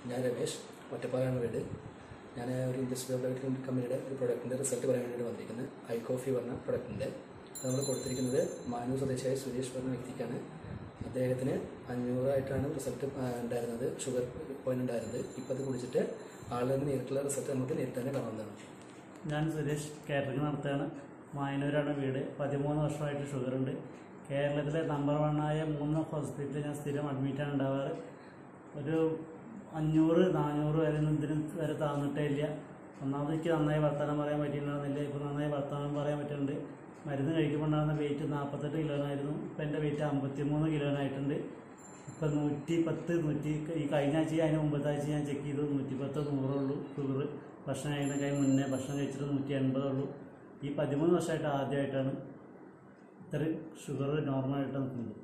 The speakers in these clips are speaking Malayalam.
ഞാൻ രമേശ് ഒറ്റപ്പാലാണ് വീട് ഞാൻ ഒരു ഇൻഡസ്ട്രിയൽ ഡെവലപ്മെൻറ്റ് കമ്പനിയുടെ ഒരു പ്രൊഡക്റ്റിൻ്റെ റിസൾട്ട് പറയാൻ വേണ്ടി വന്നിരിക്കുന്നത് ഐ കോഫി പറഞ്ഞ പ്രൊഡക്റ്റിൻ്റെ അത് നമ്മൾ കൊടുത്തിരിക്കുന്നത് മാനൂർ സ്വദേശിയായ സുരേഷ് പറഞ്ഞ വ്യക്തിക്കാണ് അദ്ദേഹത്തിന് അഞ്ഞൂറായിട്ടാണ് റിസൾട്ട് ഉണ്ടായിരുന്നത് ഷുഗർ പോയിന്റ് ഉണ്ടായിരുന്നത് ഇപ്പോൾ അത് കുടിച്ചിട്ട് ആളിൽ നിന്ന് നേരിട്ടുള്ള റിസൾട്ട് നമുക്ക് നേരിട്ട് തന്നെ കാണാവുന്നതാണ് ഞാൻ സുരേഷ് കാറ്ററിംഗ് നടത്തുകയാണ് മായനൂരാണ് വീട് പതിമൂന്ന് വർഷമായിട്ട് ഷുഗറുണ്ട് കേരളത്തിലെ നമ്പർ വണ്ണായ മൂന്ന് ഹോസ്പിറ്റലിൽ ഞാൻ സ്ഥിരം അഡ്മിറ്റാണ് ഉണ്ടാവാറ് ഒരു അഞ്ഞൂറ് നാനൂറ് വരെ ഒന്നും ഇതിന് വരെ താന്നിട്ടേ ഇല്ല ഒന്നാമത് എനിക്ക് നന്നായി വർത്തമാനം പറയാൻ പറ്റിയിട്ടുണ്ടായിരുന്നില്ല ഇപ്പോൾ നന്നായി വർത്തമാനം പറയാൻ പറ്റുന്നുണ്ട് മരുന്ന് കഴിക്കുമ്പോൾ ഉണ്ടാകുന്ന വെയിറ്റ് നാൽപ്പത്തെട്ട് കിലോനായിരുന്നു ഇപ്പം എൻ്റെ വെയിറ്റ് അമ്പത്തിമൂന്ന് കിലോനായിട്ടുണ്ട് ഇപ്പം നൂറ്റി പത്ത് നൂറ്റി ഈ കഴിഞ്ഞ ആഴ്ച അതിന് മുമ്പത്തെ ആഴ്ച ഞാൻ ചെക്ക് ചെയ്തു നൂറ്റി പത്ത് നൂറുള്ളൂ ഷുഗർ ഭക്ഷണം കഴിക്കുന്നതിന് മുന്നേ ഭക്ഷണം കഴിച്ചിട്ട് നൂറ്റി എൺപതുള്ളൂ ഈ പതിമൂന്ന് വർഷമായിട്ട് ആദ്യമായിട്ടാണ് ഇത്രയും ഷുഗർ നോർമലായിട്ട് നിൽക്കുന്നത്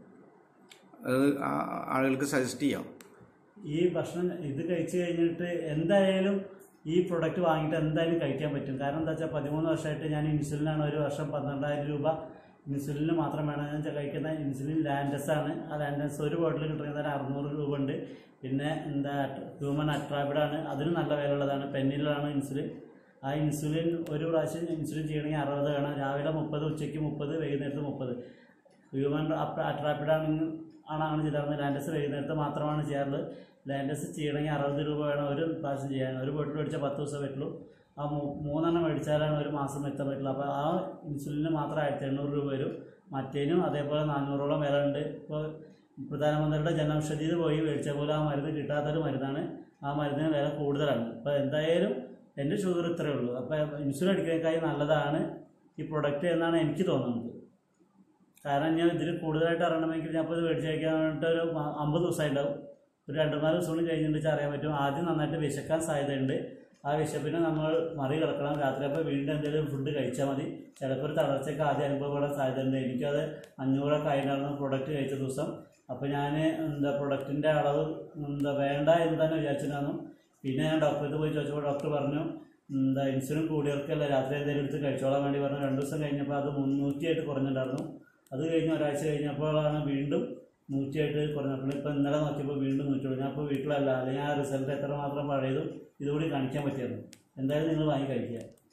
അത് ആ- ആളുകൾക്ക് സജസ്റ്റ് ചെയ്യാം ഈ ഭക്ഷണം ഇത് കഴിച്ചു കഴിഞ്ഞിട്ട് എന്തായാലും ഈ പ്രൊഡക്റ്റ് വാങ്ങിയിട്ട് എന്തായാലും കഴിക്കാൻ പറ്റും കാരണം എന്താ വെച്ചാൽ പതിമൂന്ന് വർഷമായിട്ട് ഞാൻ ഇൻസുലിനാണ് ഒരു വർഷം പന്ത്രണ്ടായിരം രൂപ ഇൻസുലിന് മാത്രം വേണം ഞാൻ കഴിക്കുന്ന ഇൻസുലിൻ ലാൻഡസ് ആണ് ആ ലാൻഡസ് ഒരു ബോട്ടിൽ കിട്ടുന്നത് അറുന്നൂറ് രൂപ ഉണ്ട് പിന്നെ എന്താ ഹ്യൂമൻ അട്രാബിഡാണ് അതിന് നല്ല വിലയുള്ളതാണ് പെന്നിലാണ് ഇൻസുലിൻ ആ ഇൻസുലിൻ ഒരു പ്രാവശ്യം ഇൻസുലിൻ ചെയ്യണമെങ്കിൽ അറുപത് വേണം രാവിലെ മുപ്പത് ഉച്ചയ്ക്ക് മുപ്പത് വൈകുന്നേരത്ത് മുപ്പത് ഹ്യൂമൻ അട്രാപ്പിഡാണ് ആണ് അങ്ങനെ ചെയ്തിരുന്നത് ലാൻഡസ് വൈകുന്നേരത്ത് മാത്രമാണ് ചെയ്യാറുള്ളത് ലാൻഡസ് ചെയ്യണമെങ്കിൽ അറുപത് രൂപ വേണം ഒരു പ്രാവശ്യം ചെയ്യാൻ ഒരു ബോട്ടിൽ മേടിച്ചാൽ പത്ത് ദിവസം പറ്റുള്ളൂ ആ മൂ- മൂന്നെണ്ണം മേടിച്ചാലാണ് ഒരു മാസം എത്താൻ പറ്റുള്ളൂ അപ്പോൾ ആ ഇൻസുലിന് മാത്രം ആയിരത്തി എണ്ണൂറ് രൂപ വരും മറ്റേനും അതേപോലെ നാനൂറോളം വില ഉണ്ട് ഇപ്പോൾ പ്രധാനമന്ത്രിയുടെ ജനൌഷധിയിൽ പോയി മേടിച്ച പോലെ ആ മരുന്ന് കിട്ടാത്തൊരു മരുന്നാണ് ആ മരുന്നിന് വില കൂടുതലാണ് അപ്പോൾ എന്തായാലും എൻ്റെ ഷുഗർ ഇത്രയേ ഉള്ളൂ അപ്പോൾ ഇൻസുലിൻ അടിക്കുന്നതിനേക്കായി നല്ലതാണ് ഈ പ്രൊഡക്റ്റ് എന്നാണ് എനിക്ക് തോന്നുന്നത് കാരണം ഞാൻ ഇതിൽ കൂടുതലായിട്ട് അറിയണമെങ്കിൽ ഞാൻ ഇപ്പോൾ ഇത് മേടിച്ച് കഴിക്കാൻ വേണ്ടിയിട്ട് ഒരു മ- അമ്പത് ദിവസമായി ഉണ്ടാവും ഒരു രണ്ട് മൂന്നാല് ദിവസം കൂടി കഴിഞ്ഞിട്ട് അറിയാൻ പറ്റും ആദ്യം നന്നായിട്ട് വിശക്കാൻ സാധ്യതയുണ്ട് ആ വിശപ്പിനെ നമ്മൾ മറികടക്കണം രാത്രി അപ്പോൾ വീണ്ടും എന്തെങ്കിലും ഫുഡ് കഴിച്ചാൽ മതി ചിലപ്പോൾ ഒരു തളർച്ചയൊക്കെ ആദ്യം അനുഭവപ്പെടാൻ സാധ്യതയുണ്ട് എനിക്കത് അഞ്ഞൂറൊക്കെ ആയിട്ടുണ്ടായിരുന്നു പ്രൊഡക്റ്റ് കഴിച്ച ദിവസം അപ്പോൾ ഞാൻ എന്താ പ്രൊഡക്റ്റിൻ്റെ അളവ് എന്താ വേണ്ട എന്ന് തന്നെ വിചാരിച്ചിരുന്നു പിന്നെ ഞാൻ ഡോക്ടറെ പോയി ചോദിച്ചപ്പോൾ ഡോക്ടർ പറഞ്ഞു എന്താ ഇൻസുലിൻ കൂടിയവർക്കല്ല രാത്രി എന്തെങ്കിലും എടുത്ത് കഴിച്ചോളാൻ വേണ്ടി പറഞ്ഞു രണ്ട് ദിവസം കഴിഞ്ഞപ്പോൾ അത് മുന്നൂറ്റിയായിട്ട് കുറഞ്ഞിട്ടുണ്ടായിരുന്നു അത് കഴിഞ്ഞ് ഒരാഴ്ച കഴിഞ്ഞപ്പോഴാണ് വീണ്ടും നൂറ്റിയായിട്ട് കുറഞ്ഞപ്പോൾ ഇപ്പോൾ ഇന്നലെ നോക്കിയപ്പോൾ വീണ്ടും നൂറ്റി ഞാൻ അപ്പോൾ വീട്ടിലല്ല അല്ലെങ്കിൽ ആ റിസൾട്ട് എത്രമാത്രം പഴയതും ഇതുകൂടി കാണിക്കാൻ പറ്റിയായിരുന്നു എന്തായാലും നിങ്ങൾ വാങ്ങി കഴിക്കുക